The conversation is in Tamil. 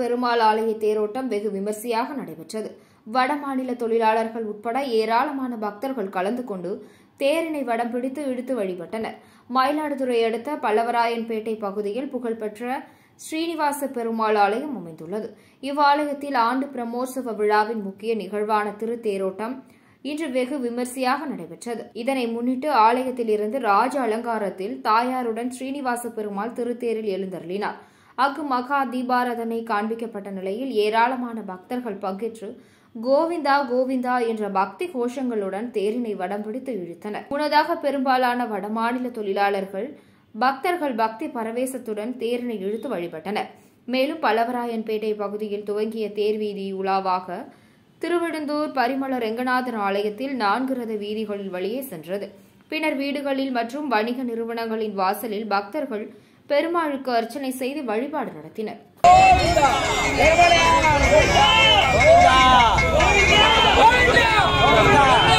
பெருமாள் ஆலய தேரோட்டம் வெகு விமர்சையாக நடைபெற்றது வடமாநில தொழிலாளர்கள் உட்பட ஏராளமான பக்தர்கள் கலந்து கொண்டு தேரினை வடம் பிடித்து இழுத்து வழிபட்டனர் மயிலாடுதுறை அடுத்த பல்லவராயன்பேட்டை பகுதியில் புகழ்பெற்ற ஸ்ரீனிவாச பெருமாள் ஆலயம் அமைந்துள்ளது இவ்வாலயத்தில் ஆண்டு பிரமோற்சவ விழாவின் முக்கிய நிகழ்வான திருத்தேரோட்டம் இன்று வெகு விமர்சையாக நடைபெற்றது இதனை முன்னிட்டு ஆலயத்தில் இருந்து ராஜ அலங்காரத்தில் தாயாருடன் ஸ்ரீனிவாச பெருமாள் திருத்தேரில் எழுந்தருளினார் அங்கு மகா தீபாராதனை காண்பிக்கப்பட்ட நிலையில் ஏராளமான பக்தர்கள் பங்கேற்று கோவிந்தா கோவிந்தா என்ற பக்தி கோஷங்களுடன் தேரினை வடம் பிடித்து இழுத்தனர் முன்னதாக பெரும்பாலான வடமாநில தொழிலாளர்கள் பக்தர்கள் பக்தி பரவேசத்துடன் தேரினை இழுத்து வழிபட்டனர் மேலும் பல்லவராயன்பேட்டை பகுதியில் துவங்கிய தேர் வீதி உலாவாக திருவிடுந்தூர் பரிமள ரெங்கநாதன் ஆலயத்தில் நான்கு ரத வீதிகளில் வழியே சென்றது பின்னர் வீடுகளில் மற்றும் வணிக நிறுவனங்களின் வாசலில் பக்தர்கள் பெருமாளுக்கு அர்ச்சனை செய்து வழிபாடு நடத்தினர் கோவிந்தா